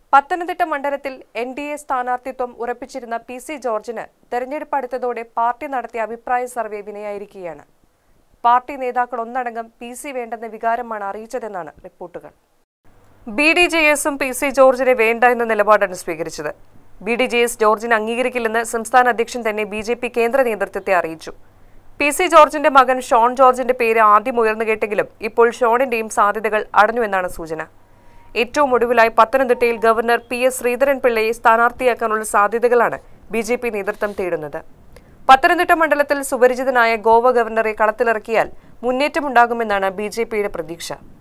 പത്തനംതിട്ട മണ്ഡലത്തിൽ N D A സ്ഥാനാർത്ഥിത്വം ഉറപ്പിച്ചിരുന്ന P C ജോർജിന് തെരഞ്ഞെടുപ്പ് അടുത്തതോടെ പാർട്ടി നടത്തിയ അഭിപ്രായ സർവേ വിനയായിരിക്കുകയാണ് പാർട്ടി നേതാക്കൾ ഒന്നടങ്കം പി സി വേണ്ടെന്ന വികാരമാണ് അറിയിച്ചതെന്നാണ് റിപ്പോർട്ടുകൾ ബി ഡി ജെ എസും പി സി ജോർജിനെ വേണ്ട എന്ന നിലപാടാണ് സ്വീകരിച്ചത് ബി ഡി ജെ എസ് ജോർജിനെ അംഗീകരിക്കില്ലെന്ന് സംസ്ഥാന അധ്യക്ഷൻ തന്നെ ബി ജെ പി കേന്ദ്ര നേതൃത്വത്തെ അറിയിച്ചു പി സി ജോർജിന്റെ മകൻ ഷോൺ ജോർജിന്റെ പേര് ആദ്യം ഉയർന്നു കേട്ടെങ്കിലും ഇപ്പോൾ ഷോണിന്റെയും സാധ്യതകൾ അടഞ്ഞുവെന്നാണ് സൂചന ഏറ്റവും ഒടുവിലായി പത്തനംതിട്ടയിൽ ഗവർണർ പി എസ് ശ്രീധരൻപിള്ളയെ സ്ഥാനാർത്ഥിയാക്കാനുള്ള സാധ്യതകളാണ് ബി ജെ പി നേതൃത്വം തേടുന്നത് പത്തനംതിട്ട മണ്ഡലത്തിൽ സുപരിചിതനായ ഗോവ ഗവർണറെ കളത്തിലിറക്കിയാൽ മുന്നേറ്റമുണ്ടാകുമെന്നാണ് ബി ജെ പിയുടെ പ്രതീക്ഷ